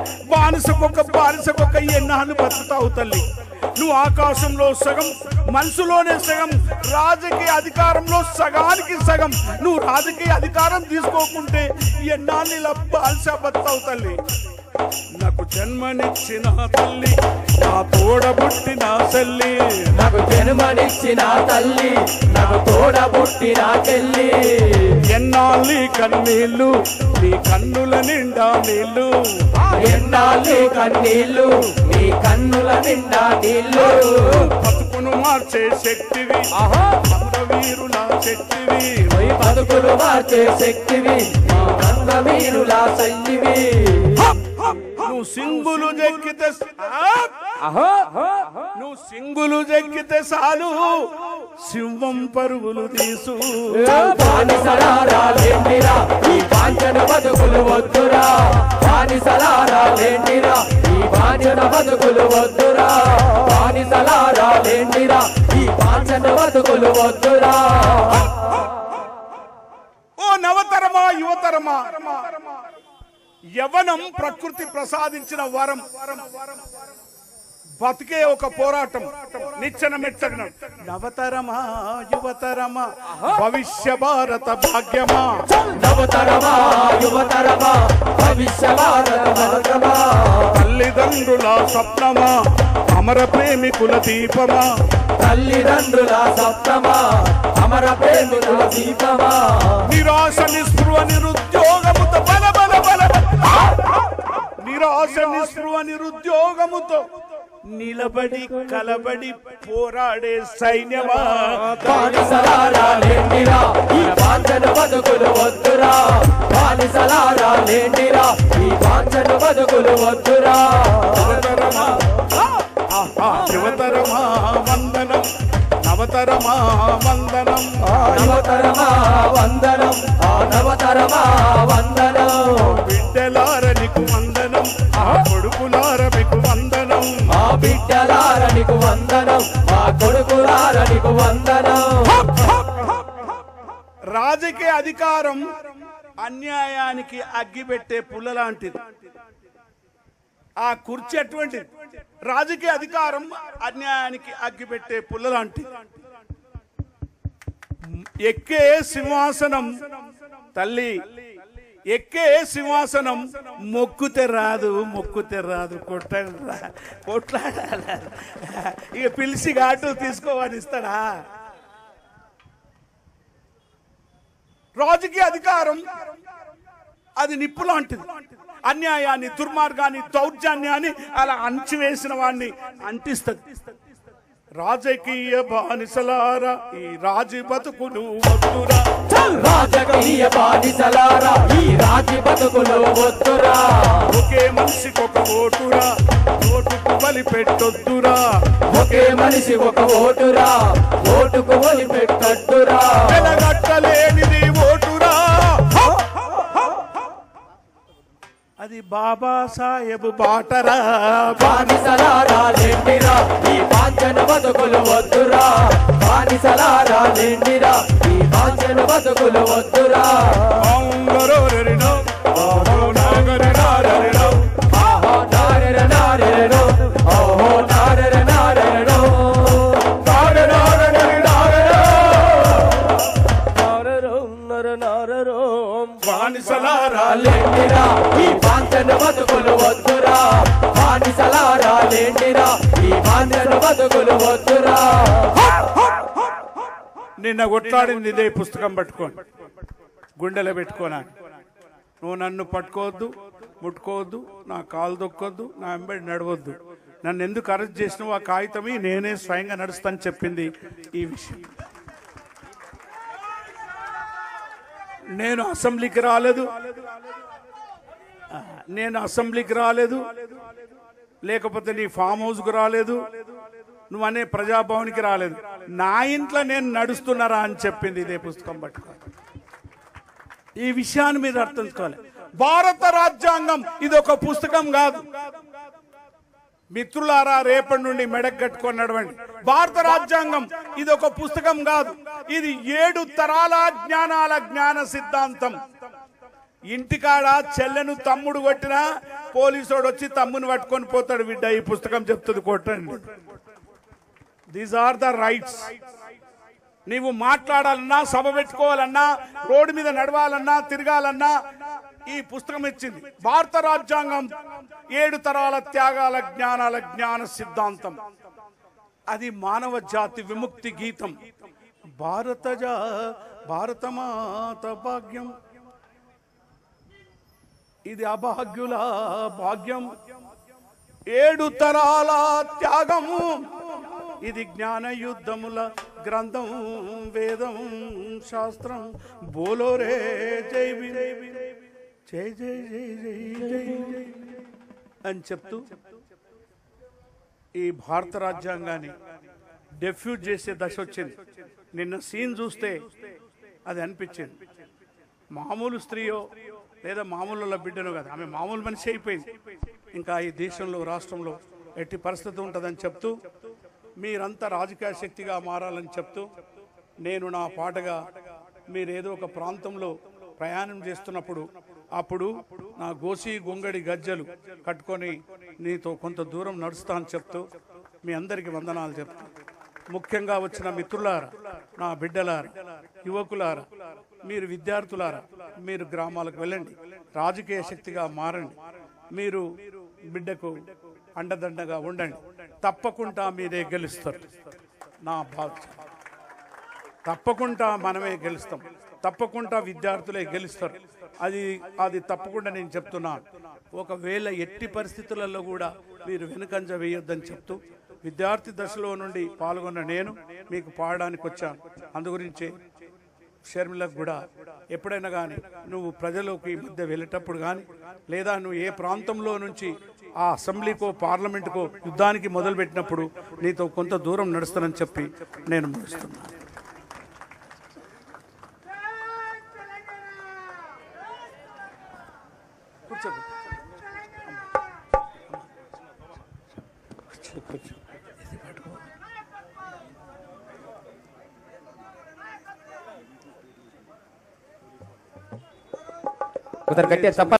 బానిసకొక బానిసకొక ఎన్నాళ్ళు బతుకుతావు తల్లి నువ్వు ఆకాశంలో సగం మనసులోనే సగం రాజకీయ అధికారంలో సగానికి సగం నువ్వు రాజకీయ అధికారం తీసుకోకుంటే ఎన్నాళ్ళు ఇలా బానిస బతుకుతావు తల్లి నాకు జన్మనిచ్చిన తల్లి నా తోడబుట్టిన తల్లి నాకు జన్మనిచ్చిన తల్లి నాకు తోడబుట్టిన చెల్లి ఎన్నాళ్ళి కన్నీళ్ళు నీ కన్నుల నిండా నీళ్ళు ఎన్నాళ్ళు కన్నీళ్ళు నీ కన్నుల నిండా నీళ్ళు బతుకును మార్చే శక్తివి ఆహా వీరుల శక్తివి పోయి బతుకులు మార్చే శక్తివి మా కన్న మీరులా సైనివి నువ్వు సింగులు జక్కితే ఆ! ఆహా నువ్వు సింగులు జక్కితే చాలు సింహం పరుగులు తీసు బానిసలారాలేండిరా ఈ బాంచన బతుకులు వద్దురా బానిసలారాలేండిరా ఈ బాంచన బతుకులు వద్దురా బానిసలారాలేండిరా ఈ బాంచన బతుకులు వద్దురా ఓ నవతరమా యువతరమా యవనం ప్రకృతి ప్రసాదించిన వరం బతికే ఒక పోరాటం నిచ్చెన మెచ్చగనం నవతరమా యువతరమా భవిష్య భారత భాగ్యమా నవతరమా యువతరమా భవిష్య భారత భారతమా తల్లిదండ్రుల స్వప్నమా అమర ప్రేమికుల దీపమా తల్లిదండ్రుల సప్తమా అమర ప్రేమికుల దీపమా నిరాశ నిస్పృహ నిరుద్యోగముతో బల బల బల నిరాశ నిస్పృహ నిరుద్యోగముతో నిలబడి కలబడి పోరాడే సైన్యమా బానిసలారా లేండిరా ఈ వాంఛన బతుకులు వద్దురా బానిసలారా లేండిరా ఈ వాంఛన బతుకులు వద్దురా యువతరమా ఆహా, యువతరమా వందనం నవతరమా వందనం నవతరమా వందనం ఆ నవతరమా వందనం బిడ్డలార నీకు వందనం ఆ కొడుకులార మీకు వందనం మా బిడ్డలారనికు వందనం మా కొడుకులారనికు వందనం రాజకీయ అధికారం అన్యాయానికి అగ్గిపెట్టే పుల్ల లాంటిది ఆ కుర్చీ అటువంటిది రాజకీయ అధికారం అన్యాయానికి అగ్గిపెట్టే పుల్ల లాంటిది ఎక్కే సింహాసనం తల్లి ఎక్కే సింహాసనం మొక్కుతే రాదు మొక్కుతే రాదు కొట్ట కొట్లాడాలి ఇక పిలిచి ఘాటు తీసుకోవని ఇస్తాడా రాజకీయ అధికారం అది నిప్పు లాంటిది అన్యాయాన్ని దుర్మార్గాన్ని దౌర్జన్యాన్ని అలా అంచివేసిన వాడిని అంటిస్తుంది రాజకీయ బానిసలారా ఈ రాజీ బతుకులు వద్దురా రాజకీయ బానిసలారా ఈ రాజీ బతుకులు వద్దురా ఒకే మనిషికి ఒక ఓటురా ఓటుకు బలి పెట్టొద్దురా ఒకే మనిషి ఒక ఓటురా ఓటుకు ఒలి పెట్టట్టురా వెలగట్టలేనిది ఓటురా అది బాబా సాహెబ్ బాటరా బానిసలారా లేండిరా ఈ వాంఛన బతుకులు వద్దురా బానిసలారా లేండిరా ఈ వాంఛన బతుకులు వద్దురా ఆంగరోరెరినో, ఆహో నాగరినారెరినో. ఆహో నారెర నారెరనో ఓహో నారెర నారెరనో నారెరో నర నారెరో బానిసలారా లేండిరా ఈ వాంఛన బతుకులు వద్దురా బానిసలారా లేండిరా ఈ వాంఛన బతుకులు వద్దురా నిన్న కొట్లాడింది ఇదే పుస్తకం పట్టుకోండి గుండెలో పెట్టుకోనా నువ్వు నన్ను పట్టుకోవద్దు ముట్టుకోవద్దు నా కాలు దొక్కొద్దు నా వెంబడి నడవద్దు నన్ను ఎందుకు అరెస్ట్ చేసినావు ఆ కాగితమి నేనే స్వయంగా నడుస్తాను చెప్పింది ఈ విషయం నేను అసెంబ్లీకి రాలేదు ఆ, నేను అసెంబ్లీకి రాలేదు లేకపోతే నీ ఫామ్ హౌస్కి రాలేదు నువ్వు అనే ప్రజాభవన్కి రాలేదు నా ఇంట్లో నేను నడుస్తున్నారా అని చెప్పింది ఇదే పుస్తకం పట్టుకో ఈ విషయాన్ని మీరు అర్థం చేసుకోవాలి భారత రాజ్యాంగం ఇది ఒక పుస్తకం కాదు మిత్రులారా రేపటి నుండి మెడకు కట్టుకొని నడవండి భారత రాజ్యాంగం ఇది ఒక పుస్తకం కాదు ఇది ఏడు తరాల జ్ఞానాల జ్ఞాన సిద్ధాంతం ఇంటికాడ చెల్లెను తమ్ముడు కొట్టినా పోలీసోడు వచ్చి తమ్ముని పట్టుకొని పోతాడు బిడ్డ ఈ పుస్తకం చెప్తుంది కొట్టండి దీస్ ఆర్ ద రైట్స్ నీవు మాట్లాడాలన్నా సభ పెట్టుకోవాలన్నా రోడ్డు మీద నడవాలన్నా తిరగాలన్నా ఈ పుస్తకం ఇచ్చింది భారత రాజ్యాంగం ఏడు తరాల త్యాగాల జ్ఞానాల జ్ఞాన సిద్ధాంతం అది మానవ జాతి విముక్తి గీతం భారత జా భారత మాత భాగ్యం ఇది అభాగ్యుల భాగ్యం ఏడు తరాల త్యాగము ఇది జ్ఞాన యుద్ధముల గ్రంథం వేదం శాస్త్రం బోలోరే జై భీమ్, జై జై జై జై జై జై అని చెప్తూ ఈ భారత రాజ్యాంగాన్ని డెఫ్యూజ్ చేసే దశ వచ్చింది నిన్న సీన్ చూస్తే అది అనిపించింది మామూలు స్త్రీయో లేదా మామూలు బిడ్డనో కదా ఆమె మామూలు మనిషి అయిపోయింది ఇంకా ఈ దేశంలో రాష్ట్రంలో ఎట్టి పరిస్థితి ఉంటుందని చెప్తూ మీరంతా రాజకీయ శక్తిగా మారాలని చెప్తూ నేను నా పాటగా మీరు ఏదో ఒక ప్రాంతంలో ప్రయాణం చేస్తున్నప్పుడు అప్పుడు నా గోసి గొంగడి గజ్జలు కట్టుకొని నీతో కొంత దూరం నడుస్తా అని చెప్తూ మీ అందరికీ వందనాలు చెప్తాను ముఖ్యంగా వచ్చిన మిత్రులారా నా బిడ్డలారా యువకులారా మీరు విద్యార్థులారా మీరు గ్రామాలకు వెళ్ళండి రాజకీయ శక్తిగా మారండి మీరు బిడ్డకు అండదండగా ఉండండి తప్పకుండా మీరే గెలుస్తారు నా బాధ్యత తప్పకుండా మనమే గెలుస్తాం తప్పకుండా విద్యార్థులే గెలుస్తారు అది అది తప్పకుండా నేను చెప్తున్నాను ఒకవేళ ఎట్టి పరిస్థితులలో కూడా మీరు వెనుకంజ వేయొద్దని చెప్తూ విద్యార్థి దశలో నుండి పాల్గొన్న నేను మీకు పాడడానికి వచ్చాను అందుగురించి షర్మిలకు కూడా ఎప్పుడైనా కానీ నువ్వు ప్రజలోకి ఈ మధ్య వెళ్ళేటప్పుడు కానీ లేదా నువ్వు ఏ ప్రాంతంలో నుంచి ఆ అసెంబ్లీకో పార్లమెంటుకో యుద్ధానికి మొదలుపెట్టినప్పుడు నీతో కొంత దూరం నడుస్తానని చెప్పి నేను ముగిస్తున్నాను కూర్చో కూర్చో, కూర్చో. ఇది పట్టుకో. కొందరు గట్టిగా చప్ప